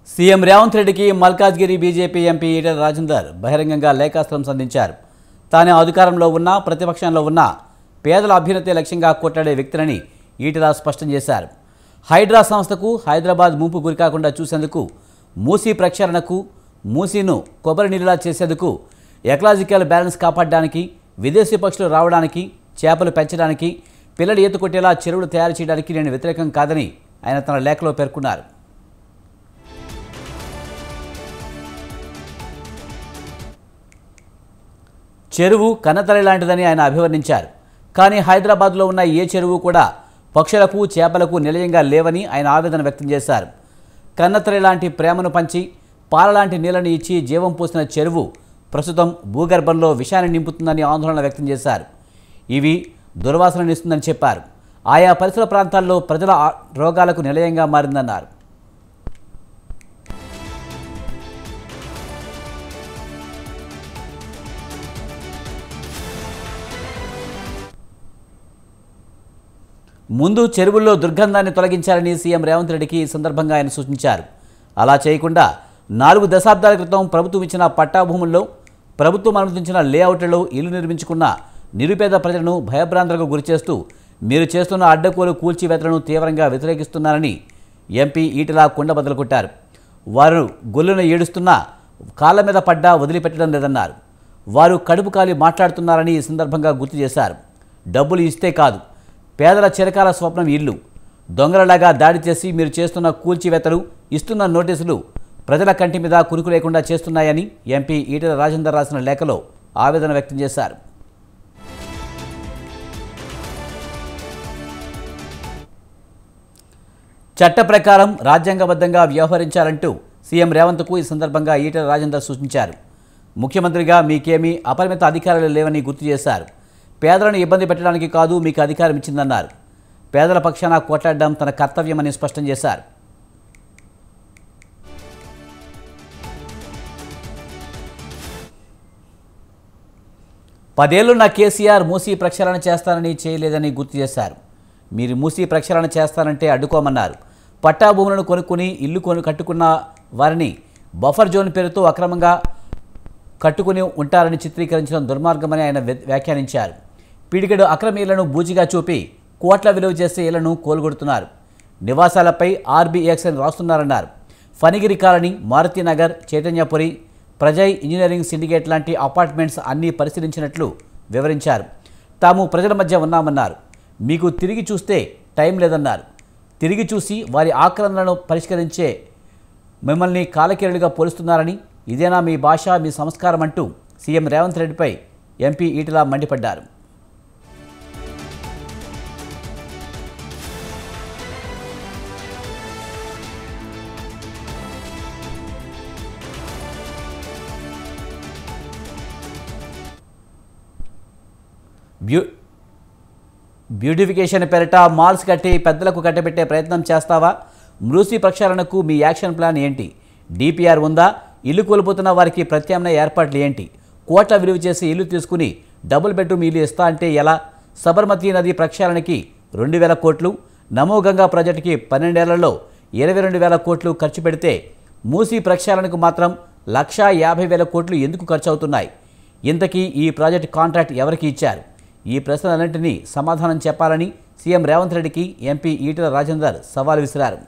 CM Revanth రెడ్డికి Malkajgiri BJP MP Eatala Rajender బహిరంగంగా లేఖాస్త్రం సంధించారు తాను అధికారంలో ఉన్నా ప్రతిపక్షంలో ఉన్నా పేదల అభ్యున్నతి లక్ష్యంగా కొట్లాడే వ్యక్తినని ఈటెల స్పష్టం చేశారు హైడ్రా సంస్థకు హైదరాబాద్ ముంపు గురికాకుండా చూసేందుకు మూసీ ప్రక్షాళనకు మూసీను కొబ్బరి నీళ్ళలా చేసేందుకు ఎకలాజికల్ బ్యాలెన్స్ కాపాడడానికి విదేశీ పక్షులు రావడానికి చేపలు పెంచడానికి పిల్లలు ఈత కొట్టేలా చెరువులు తయారు చేయడానికి నేను వ్యతిరేకం కాదని ఆయన తన లేఖలో పేర్కొన్నారు చెరువు కన్నతల్లి లాంటిదని ఆయన అభివర్ణించారు కానీ హైదరాబాద్లో ఉన్న ఏ చెరువు కూడా పక్షులకు చేపలకు నిలయంగా లేవని ఆయన ఆవేదన వ్యక్తం చేశారు కన్నతల్లి లాంటి ప్రేమను పంచి పాలలాంటి నీళ్లను ఇచ్చి జీవం పోసిన చెరువు ప్రస్తుతం భూగర్భంలో విషాన్ని నింపుతుందని ఆందోళన వ్యక్తం చేశారు ఇవి దుర్వాసననిస్తుందని చెప్పారు ఆయా పరిసర ప్రాంతాల్లో ప్రజల ఆ- రోగాలకు నిలయంగా మారిందన్నారు ముందు చెరువుల్లో దుర్గంధాన్ని తొలగించాలని సీఎం రేవంత్ రెడ్డికి ఈ సందర్భంగా ఆయన సూచించారు అలా చేయకుండా నాలుగు దశాబ్దాల క్రితం ప్రభుత్వం ఇచ్చిన పట్టా భూముల్లో ప్రభుత్వం అనుమతించిన లేఅవుట్లలో ఇల్లు నిర్మించుకున్న నిరుపేద ప్రజలను భయభ్రాంతులకు గురిచేస్తూ మీరు చేస్తున్న అడ్డకోలు కూల్చివేతలను తీవ్రంగా వ్యతిరేకిస్తున్నారని ఎంపీ ఈటల కుండబద్దలు కొట్టారు వారు గొల్లున ఏడుస్తున్నా కాళ్ళ మీద పడ్డా వదిలిపెట్టడం లేదన్నారు వారు కడుపు కాలి మాట్లాడుతున్నారని ఈ సందర్భంగా గుర్తు చేశారు డబ్బులు ఇస్తే కాదు పేదల చిరకాల స్వప్నం ఇల్లు దొంగలలాగా దాడి చేసి మీరు చేస్తున్న కూల్చివేతలు ఇస్తున్న నోటీసులు ప్రజల కంటి మీద కురుకు లేకుండా చేస్తున్నాయని ఎంపీ ఈటెల రాజేందర్ రాసిన లేఖలో ఆవేదన వ్యక్తం చేశారు చట్ట ప్రకారం రాజ్యాంగబద్ధంగా వ్యవహరించాలంటూ సీఎం రేవంత్కు ఈ సందర్భంగా ఈటెల రాజేందర్ సూచించారు ముఖ్యమంత్రిగా మీకేమీ అపరిమిత అధికారాలు లేవని గుర్తు చేశారు పేదలను ఇబ్బంది పెట్టడానికి కాదు మీకు అధికారం ఇచ్చిందన్నారు పేదల పక్షాన కొట్లాడడం తన కర్తవ్యమని స్పష్టం చేశారు పదేళ్లున్న కేసీఆర్ మూసీ ప్రక్షాళన చేస్తానని చేయలేదని గుర్తు చేశారు మీరు మూసీ ప్రక్షాళన చేస్తానంటే అడ్డుకోమన్నారు పట్టా భూములను కొనుక్కుని ఇల్లు కొను కట్టుకున్న వారిని బఫర్ జోన్ పేరుతో అక్రమంగా కట్టుకుని ఉంటారని చిత్రీకరించడం దుర్మార్గమని ఆయన వ్య- వ్యాఖ్యానించారు పిడికెడు అక్రమ ఇళ్లను బూచిగా చూపి కోట్ల విలువ చేసే ఇళ్లను కోలుగొడుతున్నారు నివాసాలపై ఆర్బీఎక్స్ అని రాస్తున్నారన్నారు Phanigiri colony Maruthinagar Chaitanyapuri Prajay engineering syndicate లాంటి అపార్ట్మెంట్స్ అన్నీ పరిశీలించినట్లు వివరించారు తాము ప్రజల మధ్య ఉన్నామన్నారు మీకు తిరిగి చూస్తే టైం లేదన్నారు తిరిగి చూసి వారి ఆక్రమణలను పరిష్కరించే మిమ్మల్ని కాలకేరులుగా పోలుస్తున్నారని ఇదేనా మీ భాష మీ సంస్కారం అంటూ సీఎం రేవంత్ రెడ్డిపై ఎంపీ ఈటల మండిపడ్డారు బ్యూ బ్యూటిఫికేషన్ పేరిట మాల్స్ కట్టి పెద్దలకు కట్టబెట్టే ప్రయత్నం చేస్తావా మృసి ప్రక్షాళనకు మీ యాక్షన్ ప్లాన్ ఏంటి డిపిఆర్ ఉందా ఇల్లు కోల్పోతున్న వారికి ప్రత్యామ్నాయ ఏర్పాట్లు ఏంటి కోట్ల విలువ చేసి ఇల్లు తీసుకుని డబుల్ బెడ్రూమ్ ఇల్లు ఇస్తా అంటే ఎలా సబర్మతి నది ప్రక్షాళనకి రెండు వేల కోట్లు నమో గంగా ప్రాజెక్టుకి పన్నెండేళ్లలో ఇరవై రెండు వేల కోట్లు ఖర్చు పెడితే మూసీ ప్రక్షాళనకు మాత్రం లక్షా యాభై వేల కోట్లు ఎందుకు ఖర్చు అవుతున్నాయి ఇంతకీ ఈ ప్రాజెక్ట్ కాంట్రాక్ట్ ఎవరికి ఇచ్చారు ఈ ప్రశ్నలన్నింటినీ సమాధానం చెప్పాలని సీఎం రేవంత్ రెడ్డికి ఎంపీ ఈటెల రాజేందర్ సవాల్ విసిరారు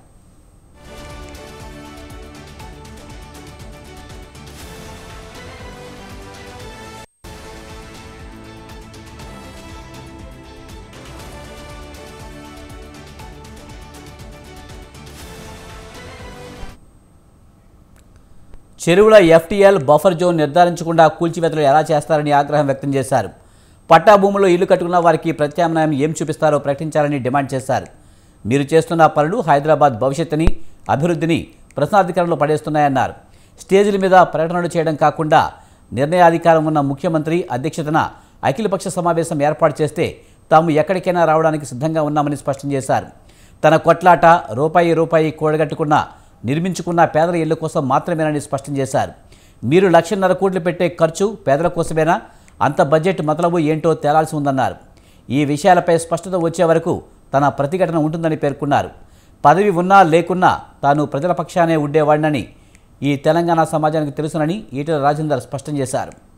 చెరువుల ఎఫ్టీఎల్ బఫర్ జోన్ నిర్ధారించకుండా కూల్చివేతలు ఎలా చేస్తారని ఆగ్రహం వ్యక్తం చేశారు పట్టా భూముల్లో ఇల్లు కట్టుకున్న వారికి ప్రత్యామ్నాయం ఏం చూపిస్తారో ప్రకటించాలని డిమాండ్ చేశారు మీరు చేస్తున్న పనులు హైదరాబాద్ భవిష్యత్తుని అభివృద్ధిని ప్రశ్నాధికారంలో పడేస్తున్నాయన్నారు స్టేజీల మీద ప్రకటనలు చేయడం కాకుండా నిర్ణయాధికారం ఉన్న ముఖ్యమంత్రి అధ్యక్షతన అఖిలపక్ష సమావేశం ఏర్పాటు చేస్తే తాము ఎక్కడికైనా రావడానికి సిద్ధంగా ఉన్నామని స్పష్టం చేశారు తన కొట్లాట రూపాయి రూపాయి కూడగట్టుకున్న నిర్మించుకున్న పేదల ఇళ్ల కోసం మాత్రమేనని స్పష్టం చేశారు మీరు లక్షన్నర కోట్లు పెట్టే ఖర్చు పేదల కోసమేనా అంత బడ్జెట్ మతలబు ఏంటో తేలాల్సి ఉందన్నారు ఈ విషయాలపై స్పష్టత వచ్చే వరకు తన ప్రతిఘటన ఉంటుందని పేర్కొన్నారు పదవి ఉన్నా లేకున్నా తాను ప్రజల పక్షానే ఉండేవాడినని ఈ తెలంగాణ సమాజానికి తెలుసునని ఈటెల రాజేందర్ స్పష్టం చేశారు